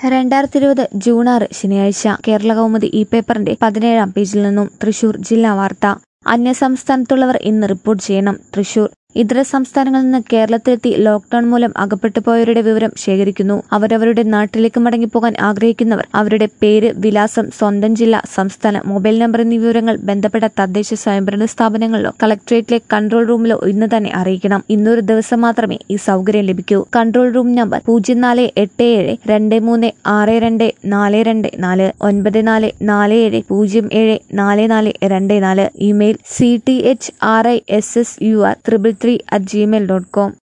രണ്ടായിരത്തി ഇരുപത് ജൂൺ ആറ് ശനിയാഴ്ച കേരള കൗമുദി ഈ പേപ്പറിന്റെ പതിനേഴാം പേജിൽ നിന്നും തൃശൂർ ജില്ലാ വാർത്ത അന്യസംസ്ഥാനത്തുള്ളവർ ഇന്ന് റിപ്പോർട്ട് ചെയ്യണം തൃശൂർ ഇതര സംസ്ഥാനങ്ങളിൽ നിന്ന് കേരളത്തിലെത്തി ലോക്ഡൌൺ മൂലം അകപ്പെട്ടു പോയവരുടെ വിവരം ശേഖരിക്കുന്നു അവരവരുടെ നാട്ടിലേക്ക് മടങ്ങിപ്പോകാൻ ആഗ്രഹിക്കുന്നവർ അവരുടെ പേര് വിലാസം സ്വന്തം ജില്ല സംസ്ഥാനം മൊബൈൽ നമ്പർ എന്നീ വിവരങ്ങൾ ബന്ധപ്പെട്ട തദ്ദേശ സ്വയംഭരണ സ്ഥാപനങ്ങളിലോ കളക്ടറേറ്റിലെ കൺട്രോൾ റൂമിലോ ഇന്ന് തന്നെ അറിയിക്കണം ഇന്നൊരു ദിവസം മാത്രമേ ഈ സൗകര്യം ലഭിക്കൂ കൺട്രോൾ റൂം നമ്പർ പൂജ്യം നാല് എട്ട് ഏഴ് രണ്ട് മൂന്ന് ആറ് രണ്ട് നാല് രണ്ട് നാല് ഒൻപത് നാല് നാല് ഏഴ് പൂജ്യം ഏഴ് നാല് നാല് രണ്ട് നാല് email C T H R I S S U R triple three at Gmail dot com